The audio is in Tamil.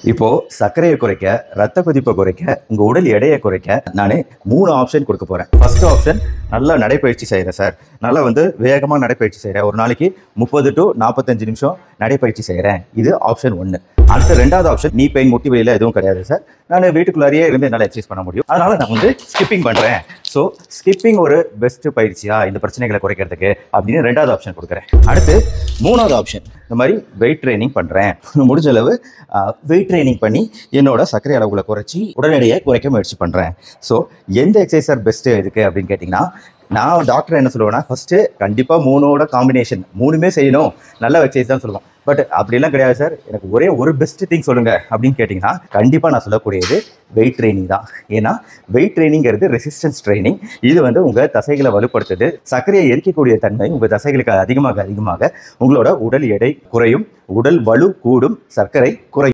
இப்போ சர்க்கரையை குறைக்க ரத்த கொதிப்பை குறைக்க உங்க உடல் எடையை குறைக்க நான் மூணு ஆப்ஷன் கொடுக்க போறேன் ஃபர்ஸ்ட் ஆப்ஷன் நல்லா நடைப்பயிற்சி செய்கிறேன் சார் நல்லா வந்து வேகமாக நடைப்பயிற்சி செய்கிறேன் ஒரு நாளைக்கு முப்பது டு நாற்பத்தஞ்சு நிமிஷம் நடைப்பயிற்சி செய்கிறேன் இது ஆப்ஷன் ஒன்று அடுத்த ரெண்டாவது ஆப்ஷன் நீ பெயின் முட்டி வலியில எதுவும் கிடையாது சார் நான் வீட்டுக்குள்ளாரியே இருந்து என்னால் எக்ஸசைஸ் பண்ண முடியும் அதனால நான் வந்து ஸ்கிப்பிங் பண்ணுறேன் ஸோ ஸ்கிப்பிங் ஒரு பெஸ்ட் பயிற்சியா இந்த பிரச்சனைகளை குறைக்கிறதுக்கு அப்படின்னு ரெண்டாவது ஆப்ஷன் கொடுக்குறேன் அடுத்து மூணாவது ஆப்ஷன் இந்த மாதிரி வெயிட் ட்ரைனிங் பண்ணுறேன் முடிஞ்ச அளவு வெயிட் ட்ரைனிங் பண்ணி என்னோட சர்க்கரை அளவுகளை குறைச்சி உடல் எடையை குறைக்க முயற்சி பண்ணுறேன் ஸோ எந்த எக்ஸசைஸ் சார் பெஸ்ட்டு இதுக்கு அப்படின்னு கேட்டிங்கன்னா நான் டாக்டர் என்ன சொல்லுவேன்னா ஃபஸ்ட்டு கண்டிப்பாக மூணோட காம்பினேஷன் மூணுமே செய்யணும் நல்ல எக்ஸசைஸ் தான் சொல்லுவோம் பட் அப்படிலாம் கிடையாது சார் எனக்கு ஒரே ஒரு பெஸ்ட் திங் சொல்லுங்க அப்படின்னு கேட்டிங்கன்னா கண்டிப்பாக நான் சொல்லக்கூடியது வெயிட் ட்ரைனிங் தான் ஏன்னா வெயிட் ட்ரைனிங்கிறது ரெசிஸ்டன்ஸ் ட்ரைனிங் இது வந்து உங்கள் தசைகளை வலுப்படுத்துது சர்க்கரையை எரிக்கக்கூடிய தன்மை உங்கள் தசைகளுக்கு அதிகமாக அதிகமாக உங்களோட உடல் எடை குறையும் உடல் வலு கூடும் சர்க்கரை குறையும்